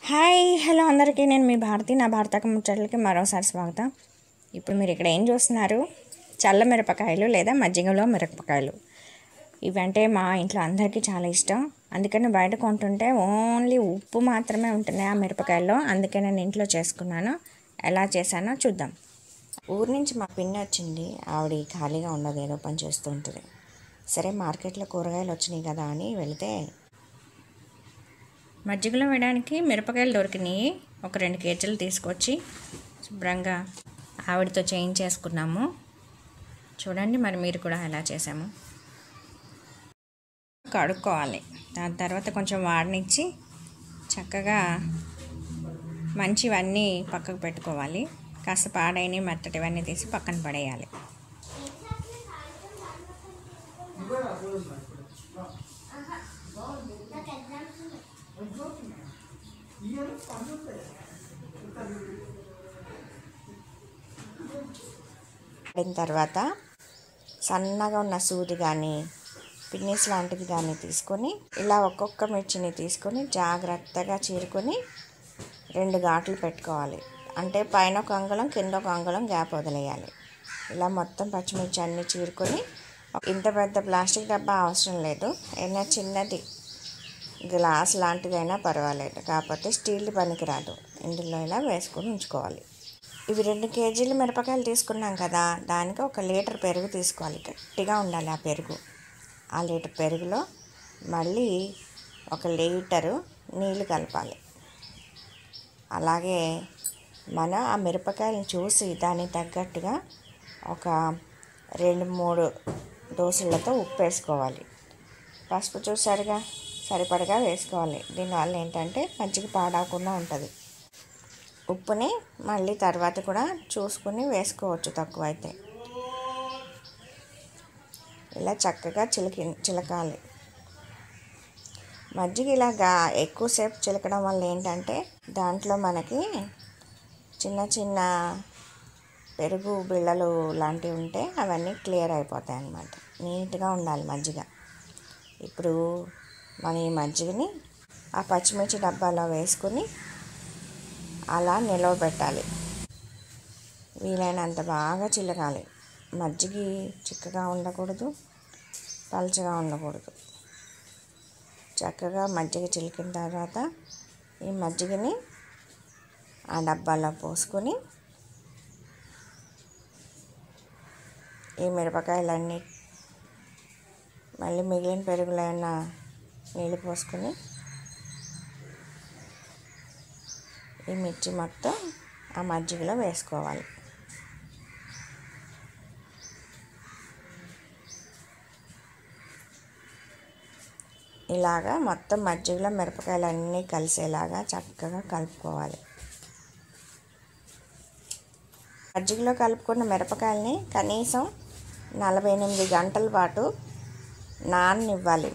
hi hello అందరికీ నేను మీ భారతి నా భారతక ముచ్చట్లకి మరోసారి స్వాగతం ఇప్పుడు మీరు ఇక్కడ ఏం చూస్తున్నారు చల్ల మిరపకాయలు లేదా మజ్జిగలో మిరపకాయలు ఇవంటే మా ఇంట్లో అందరికీ చాలా ఇష్టం అందుకని బయట కొంటుంటే ఓన్లీ ఉప్పు మాత్రమే ఉంటున్నాయి ఆ మిరపకాయల్లో అందుకే నేను ఇంట్లో చేసుకున్నాను ఎలా చేశానో చూద్దాం ఊరి నుంచి మా పిన్ని వచ్చింది ఆవిడ ఖాళీగా ఉండదు ఏదో పని చేస్తూ ఉంటుంది సరే మార్కెట్లో కూరగాయలు వచ్చినాయి కదా అని వెళితే మజ్జిగలో వేయడానికి మిరపకాయలు దొరికినాయి ఒక రెండు కేజీలు తీసుకొచ్చి శుభ్రంగా ఆవిడతో చేయించేసుకున్నాము చూడండి మరి మీరు కూడా ఎలా చేసాము కడుక్కోవాలి దాని తర్వాత కొంచెం వాడనిచ్చి చక్కగా మంచివన్నీ పక్కకు పెట్టుకోవాలి కాస్త పాడైనవి మెత్తటివన్నీ తీసి పక్కన పడేయాలి పడిన తర్వాత సన్నగా ఉన్న సూది కానీ పిన్నిస్ లాంటిది కానీ తీసుకొని ఇలా ఒక్కొక్క మిర్చిని తీసుకొని జాగ్రత్తగా చీరుకొని రెండు ఘాట్లు పెట్టుకోవాలి అంటే పైన ఒక అంగుళం కింద ఒక అంగుళం గ్యాప్ వదిలేయాలి ఇలా మొత్తం పచ్చిమిర్చి అన్నీ చీరుకొని ఇంత పెద్ద ప్లాస్టిక్ డబ్బా అవసరం లేదు ఏదైనా చిన్నది గ్లాస్ లాంటిదైనా పర్వాలేదు కాకపోతే స్టీల్ పనికిరాదు ఇందులో ఇలా వేసుకొని ఉంచుకోవాలి ఇవి రెండు కేజీలు మిరపకాయలు తీసుకున్నాం కదా దానికి ఒక లీటర్ పెరుగు తీసుకోవాలి గట్టిగా ఉండాలి ఆ పెరుగు ఆ లీటర్ పెరుగులో మళ్ళీ ఒక లీటరు నీళ్ళు కలపాలి అలాగే మనం ఆ మిరపకాయలను చూసి దానికి తగ్గట్టుగా ఒక రెండు మూడు దోశలతో ఉప్పు వేసుకోవాలి పసుపు చూసారుగా సరిపడగా వేసుకోవాలి దీనివల్ల ఏంటంటే మజ్జిగ పాడవకుండా ఉంటుంది ఉప్పుని మళ్ళీ తర్వాత కూడా చూసుకుని వేసుకోవచ్చు తక్కువైతే ఇలా చక్కగా చిలికి చిలకాలి మజ్జిగ ఇలాగా ఎక్కువసేపు చిలకడం వల్ల ఏంటంటే దాంట్లో మనకి చిన్న చిన్న పెరుగు బిళ్ళలు లాంటివి ఉంటే అవన్నీ క్లియర్ అయిపోతాయి అన్నమాట నీట్గా ఉండాలి మజ్జిగ ఇప్పుడు మన ఈ మజ్జిగని ఆ పచ్చిమిర్చి డబ్బాలో వేసుకుని అలా నిలవ పెట్టాలి వీలైనంత బాగా చిలకాలి మజ్జిగ చిక్కగా ఉండకూడదు పలుచగా ఉండకూడదు చక్కగా మజ్జిగ చిలికిన తర్వాత ఈ మజ్జిగని ఆ డబ్బాలో పోసుకొని ఈ మిరపకాయలన్నీ మళ్ళీ మిగిలిన పెరుగులో ఏమన్నా నీళ్ళు పోసుకొని ఈ మిర్చి మొత్తం ఆ మజ్జిగలో వేసుకోవాలి ఇలాగా మొత్తం మజ్జిగలో మిరపకాయలు అన్నీ కలిసేలాగా చక్కగా కలుపుకోవాలి మజ్జిగలో కలుపుకున్న మిరపకాయలని కనీసం నలభై ఎనిమిది గంటల పాటు నాననివ్వాలి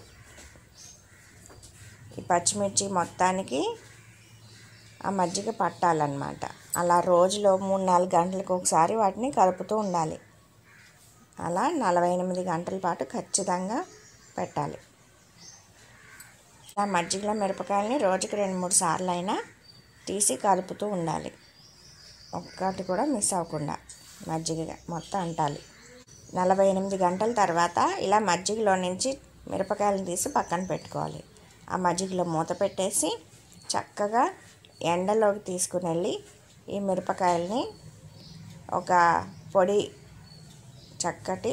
ఈ పచ్చిమిర్చి మొత్తానికి ఆ మజ్జిగ పట్టాలన్నమాట అలా రోజులో మూడు నాలుగు గంటలకు ఒకసారి వాటిని కలుపుతూ ఉండాలి అలా నలభై ఎనిమిది గంటల పాటు ఖచ్చితంగా పెట్టాలి ఆ మజ్జిగలో మిరపకాయలని రోజుకి రెండు మూడు సార్లు అయినా తీసి కలుపుతూ ఉండాలి ఒక్కటి కూడా మిస్ అవ్వకుండా మజ్జిగ మొత్తం అంటాలి నలభై ఎనిమిది గంటల తర్వాత ఇలా మజ్జిగలో నుంచి మిరపకాయలను తీసి పక్కన పెట్టుకోవాలి ఆ మజ్జిగలో మూత పెట్టేసి చక్కగా ఎండలోకి తీసుకుని వెళ్ళి ఈ మిరపకాయల్ని ఒక పొడి చక్కటి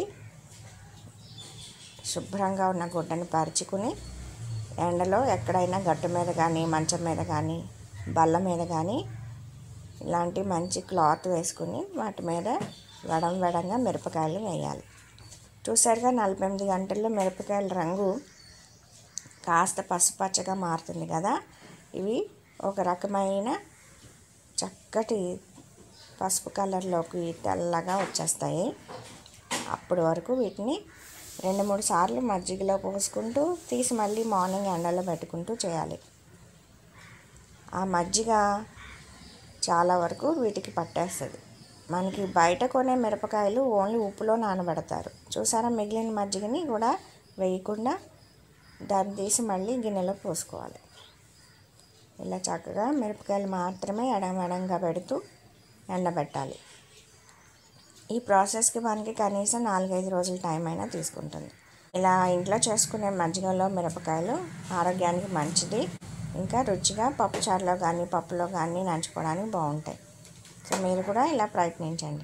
శుభ్రంగా ఉన్న గుడ్డని పరుచుకుని ఎండలో ఎక్కడైనా గట్టు మీద కానీ మంచం మీద కానీ బల్ల మీద కానీ ఇలాంటి మంచి క్లాత్ వేసుకుని వాటి మీద వడం వడంగా మిరపకాయలు వేయాలి చూసారుగా నలభై ఎనిమిది గంటల్లో మిరపకాయల రంగు కాస్త పసుపచ్చగా మారుతుంది కదా ఇవి ఒక రకమైన చక్కటి పసుపు కలర్లోకి తెల్లగా వచ్చేస్తాయి అప్పటి వరకు వీటిని రెండు మూడు సార్లు మజ్జిగలో పోసుకుంటూ తీసి మళ్ళీ మార్నింగ్ ఎండలో పెట్టుకుంటూ చేయాలి ఆ మజ్జిగ చాలా వరకు వీటికి పట్టేస్తుంది మనకి బయట కొనే మిరపకాయలు ఓన్లీ ఉప్పులో నానబెడతారు చూసారా మిగిలిన మజ్జిగని కూడా వేయకుండా దాన్ని తీసి మళ్ళీ గిన్నెలో పోసుకోవాలి ఇలా చక్కగా మిరపకాయలు మాత్రమే ఎడమడంగా పెడుతూ ఎండబెట్టాలి ఈ ప్రాసెస్కి మనకి కనీసం నాలుగైదు రోజుల టైం అయినా తీసుకుంటుంది ఇలా ఇంట్లో చేసుకునే మజ్జిగలో మిరపకాయలు ఆరోగ్యానికి మంచిది ఇంకా రుచిగా పప్పుచారులో కానీ పప్పులో కానీ నంచుకోవడానికి బాగుంటాయి సో మీరు కూడా ఇలా ప్రయత్నించండి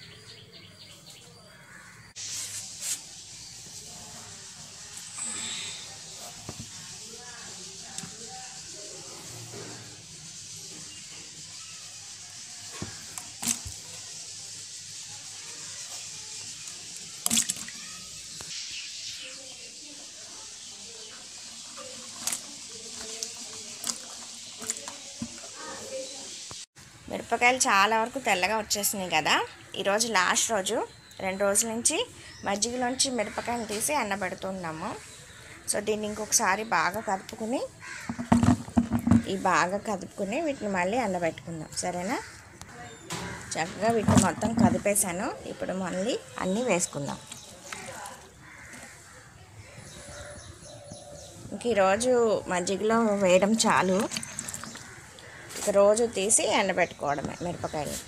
మిరపకాయలు చాలా వరకు తెల్లగా వచ్చేసినాయి కదా ఈరోజు లాస్ట్ రోజు రెండు రోజుల నుంచి మజ్జిగలోంచి మిరపకాయలు తీసి ఎండబెడుతున్నాము సో దీన్ని ఇంకొకసారి బాగా కలుపుకుని ఈ బాగా కదుపుకుని వీటిని మళ్ళీ ఎండబెట్టుకుందాం సరేనా చక్కగా వీటిని మొత్తం కదిపేసాను ఇప్పుడు మళ్ళీ అన్నీ వేసుకుందాం ఇంక ఈరోజు మజ్జిగలో వేయడం చాలు ఇక రోజు తీసి ఎండబెట్టుకోవడమే మిరపకాయలు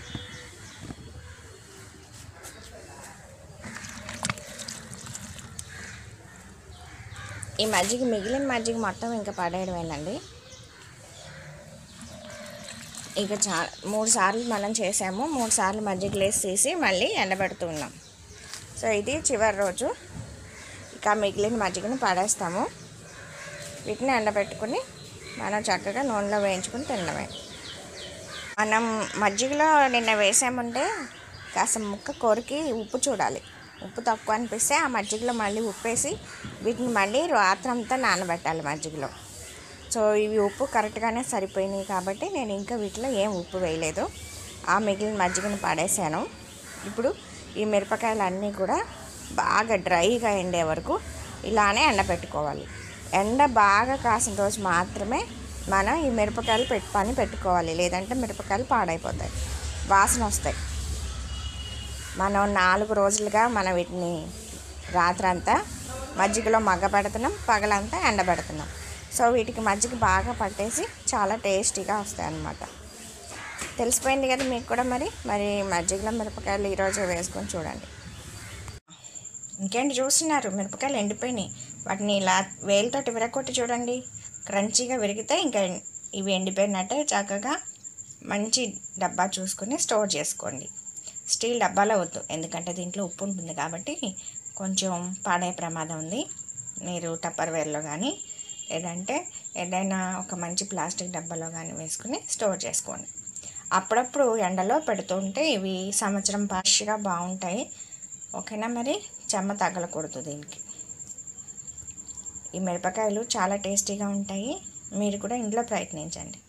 ఈ మజ్జిగ మిగిలిన మజ్జిగ మొత్తం ఇంకా పడేయడమేనండి ఇక చా మూడు సార్లు మనం చేసాము మూడు సార్లు మజ్జిగ వేసి తీసి మళ్ళీ ఎండబెడుతున్నాం సో ఇది చివరి రోజు ఇక మిగిలిన మజ్జిగను పడేస్తాము వీటిని ఎండబెట్టుకుని మనం చక్కగా నూనెలో వేయించుకుని తినడమే మనం మజ్జిగలో నిన్న వేసామంటే కాస్త ముక్క కొరికి ఉప్పు చూడాలి ఉప్పు తక్కువ అనిపిస్తే ఆ మజ్జిగలో మళ్ళీ ఉప్పేసి వీటిని మళ్ళీ రాత్రంతా నానబెట్టాలి మజ్జిగలో సో ఇవి ఉప్పు కరెక్ట్గానే సరిపోయినాయి కాబట్టి నేను ఇంకా వీటిలో ఏం ఉప్పు వేయలేదు ఆ మిగిలిన మజ్జిగను పడేసాను ఇప్పుడు ఈ మిరపకాయలు అన్నీ కూడా బాగా డ్రైగా ఎండే వరకు ఇలానే ఎండబెట్టుకోవాలి ఎండ బాగా కాసిన రోజు మాత్రమే మనం ఈ మిరపకాయలు పెట్టి పని పెట్టుకోవాలి లేదంటే మిరపకాయలు పాడైపోతాయి వాసన వస్తాయి మనం నాలుగు రోజులుగా మనం వీటిని రాత్రంతా మజ్జిగలో మగ్గ పెడుతున్నాం పగలంతా ఎండబెడుతున్నాం సో వీటికి మజ్జిగ బాగా పట్టేసి చాలా టేస్టీగా వస్తాయి అన్నమాట తెలిసిపోయింది కదా మీకు కూడా మరి మరి మజ్జిగలో మిరపకాయలు ఈరోజు వేసుకొని చూడండి ఇంకేంటి చూస్తున్నారు మిరపకాయలు ఎండిపోయినాయి వాటిని ఇలా వేలుతోటి విరగొట్టి చూడండి క్రంచీగా విరిగితే ఇంకా ఇవి ఎండిపోయినట్టే చక్కగా మంచి డబ్బా చూసుకొని స్టోర్ చేసుకోండి స్టీల్ డబ్బాలో వద్దు ఎందుకంటే దీంట్లో ఉప్పు ఉంటుంది కాబట్టి కొంచెం పాడే ప్రమాదం ఉంది మీరు టప్పర్వేర్లో కానీ లేదంటే ఏదైనా ఒక మంచి ప్లాస్టిక్ డబ్బాలో కానీ వేసుకుని స్టోర్ చేసుకోండి అప్పుడప్పుడు ఎండలో పెడుతుంటే ఇవి సంవత్సరం పాష్గా బాగుంటాయి ఓకేనా మరి చెమ్మ తగలకూడదు దీనికి ఈ మిరపకాయలు చాలా టేస్టీగా ఉంటాయి మీరు కూడా ఇంట్లో ప్రయత్నించండి